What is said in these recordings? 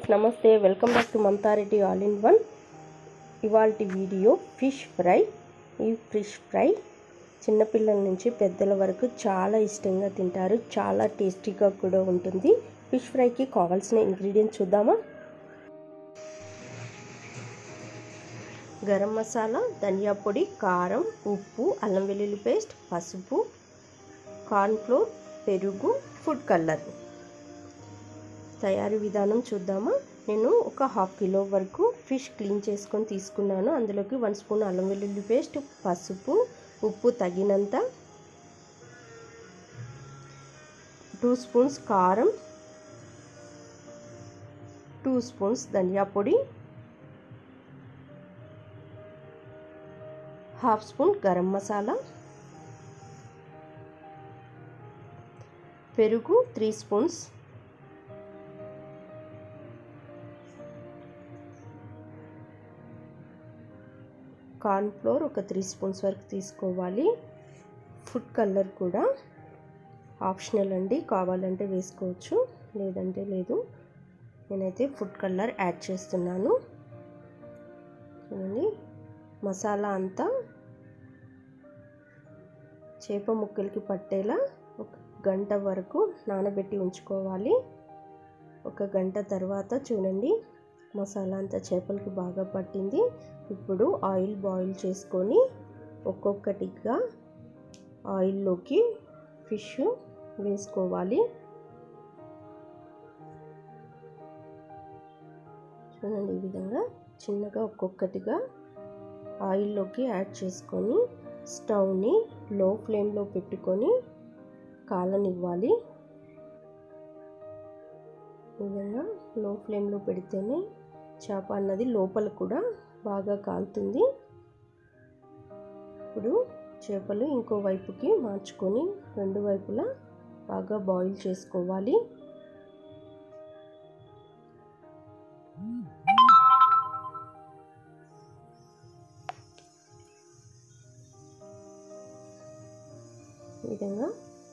friends నమస్తే welcome back to Mamata Reddy all in one ఇవాళ video fish fry ఈ fish fry చిన్నపిల్లల నుంచి పెద్దల వరకు చాలా ఇష్టంగా తింటారు చాలా టేస్టీగా కూడా ఉంటుంది ఫిష్ ఫ్రైకి కావాల్సిన ఇంగ్రీడియంట్స్ చూద్దామా గరం మసాలా ధనియా పొడి కారం ఉప్పు అల్లం వెల్లుల్లి పేస్ట్ పసుపు కార్న్ఫ్లోర్ పెరుగు ఫుడ్ కలర్ తయారీ విధానం చూద్దామా నేను ఒక హాఫ్ కిలో వరకు ఫిష్ క్లీన్ చేసుకొని తీసుకున్నాను అందులోకి వన్ స్పూన్ అల్లం వెల్లుల్లి పేస్ట్ పసుపు ఉప్పు తగినంత టూ స్పూన్స్ కారం టూ స్పూన్స్ ధనియా పొడి హాఫ్ స్పూన్ గరం మసాలా పెరుగు త్రీ స్పూన్స్ కార్న్ఫ్లోర్ ఒక త్రీ స్పూన్స్ వరకు తీసుకోవాలి ఫుడ్ కలర్ కూడా ఆప్షనల్ అండి కావాలంటే వేసుకోవచ్చు లేదంటే లేదు నేనైతే ఫుడ్ కలర్ యాడ్ చేస్తున్నాను చూడండి మసాలా అంతా చేప ముక్కలకి పట్టేలా ఒక గంట వరకు నానబెట్టి ఉంచుకోవాలి ఒక గంట తర్వాత చూడండి మసాలా అంతా చేపలకి బాగా పట్టింది ఇప్పుడు ఆయిల్ బాయిల్ చేసుకొని ఒక్కొక్కటిగా ఆయిల్లోకి ఫిష్ వేసుకోవాలి చూడండి ఈ విధంగా చిన్నగా ఒక్కొక్కటిగా ఆయిల్లోకి యాడ్ చేసుకొని స్టవ్ని లో ఫ్లేమ్లో పెట్టుకొని కాలనివ్వాలి ఈ విధంగా లో ఫ్లేమ్లో పెడితేనే చేప అన్నది లోపల కూడా బాగా కాలుతుంది ఇప్పుడు చేపలు ఇంకో వైపుకి మార్చుకొని రెండు వైపులా బాగా బాయిల్ చేసుకోవాలి ఈ విధంగా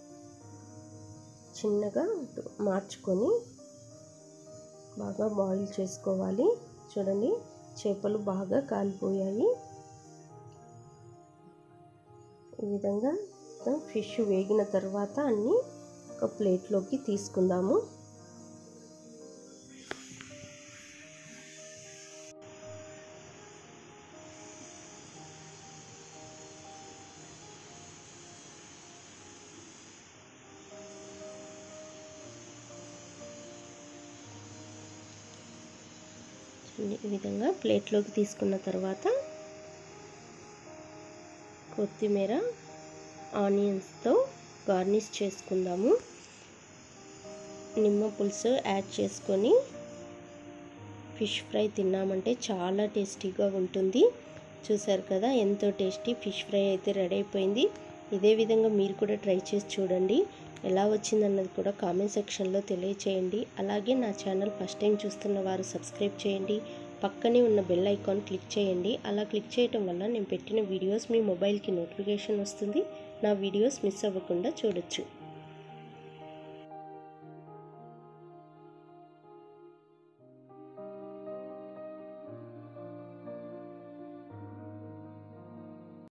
చిన్నగా మార్చుకొని బాగా బాయిల్ చేసుకోవాలి చూడండి చేపలు బాగా కాలిపోయాయి ఈ విధంగా ఫిష్ వేగిన తర్వాత అన్నీ ఒక ప్లేట్లోకి తీసుకుందాము ఈ విధంగా ప్లేట్లోకి తీసుకున్న తర్వాత కొత్తిమీర ఆనియన్స్తో గార్నిష్ చేసుకుందాము నిమ్మ పులుసు యాడ్ చేసుకొని ఫిష్ ఫ్రై తిన్నామంటే చాలా టేస్టీగా ఉంటుంది చూసారు కదా ఎంతో టేస్టీ ఫిష్ ఫ్రై అయితే రెడీ అయిపోయింది ఇదే విధంగా మీరు కూడా ట్రై చేసి చూడండి ఎలా వచ్చిందన్నది కూడా కామెంట్ సెక్షన్లో తెలియచేయండి అలాగే నా ఛానల్ ఫస్ట్ టైం చూస్తున్న వారు సబ్స్క్రైబ్ చేయండి పక్కనే ఉన్న బెల్ ఐకాన్ క్లిక్ చేయండి అలా క్లిక్ చేయటం వల్ల నేను పెట్టిన వీడియోస్ మీ మొబైల్కి నోటిఫికేషన్ వస్తుంది నా వీడియోస్ మిస్ అవ్వకుండా చూడొచ్చు